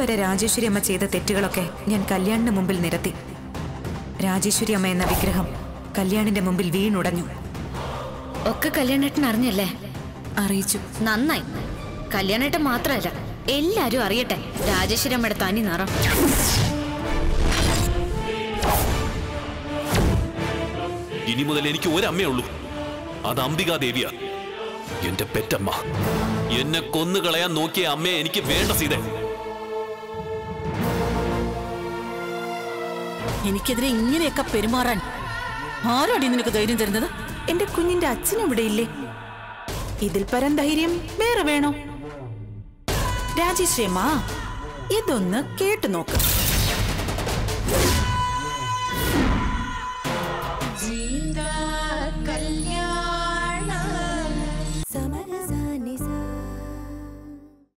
ഇവിടെ രാജേശ്വരി അമ്മ ചെയ്ത തെറ്റുകളൊക്കെ ഞാൻ കല്യാണിന് മുമ്പിൽ നിരത്തി രാജേശ്വരി അമ്മ എന്ന വിഗ്രഹം കല്യാണിന്റെ മുമ്പിൽ വീണുടഞ്ഞു ഒക്കെ കല്യാണേട്ടൻ അറിഞ്ഞല്ലേ അറിയിച്ചു നന്നായി കല്യാണേട്ടൻ മാത്രമല്ല എല്ലാരും അറിയട്ടെ രാജേശ്വരമ്മയുടെ തനി നിറം ഇനി മുതൽ എനിക്ക് ഒരമ്മേ ഉള്ളൂ അത് അംബികാ ദേവിയാ എന്റെ പെറ്റമ്മ എന്നെ കൊന്നുകളയാൻ നോക്കിയ അമ്മയെ എനിക്ക് വേണ്ട സീതേ എനിക്കെതിരെ ഇങ്ങനെയൊക്കെ പെരുമാറാൻ ആരാടി നിനക്ക് ധൈര്യം തരുന്നത് എന്റെ കുഞ്ഞിന്റെ അച്ഛനും ഇവിടെ ഇല്ലേ ഇതിൽ പരം ധൈര്യം വേറെ വേണോ രാജേശ്രീ അമ്മ ഇതൊന്ന് കേട്ടു നോക്ക്